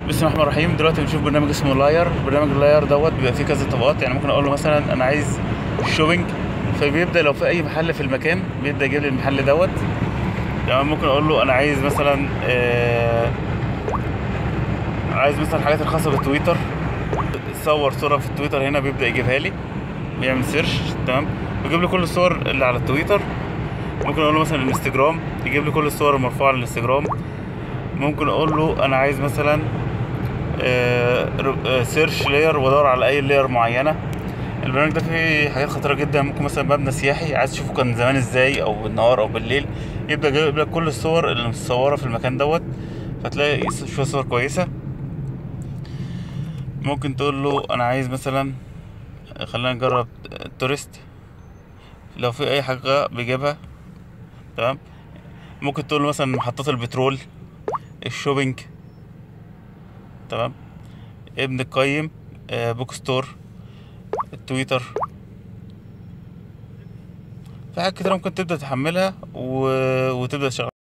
بسم الله الرحمن الرحيم دلوقتي بنشوف برنامج اسمه لاير برنامج اللاير دوت بيبقى فيه كذا طبقات يعني ممكن اقول له مثلا انا عايز شوبينج فبيبدا لو في اي محل في المكان بيبدا يجيب لي المحل دوت يعني ممكن اقول له انا عايز مثلا آه عايز مثلا الحاجات الخاصه بالتويتر صور صوره في التويتر هنا بيبدا يجيبها لي بيعمل سيرش تمام بيجيب لي كل الصور اللي على التويتر ممكن اقول له مثلا الانستجرام يجيب لي كل الصور المرفوعه على الانستجرام ممكن اقول له انا عايز مثلا سيرش لاير وادور على اي لاير معينه البرنامج ده فيه حاجات خطيره جدا ممكن مثلا مبنى سياحي عايز تشوفه كان زمان ازاي او بالنهار او بالليل يبدا جايب لك كل الصور اللي متصوره في المكان دوت فتلاقي شويه صور كويسه ممكن تقول له انا عايز مثلا خلينا نجرب تورست لو في اي حاجه بيجيبها تمام ممكن تقول له مثلا محطات البترول الشوبينج تمام ابن القيم آه، بوك ستور التويتر في حاجات كتير ممكن تبدأ تحملها و... وتبدأ تشغل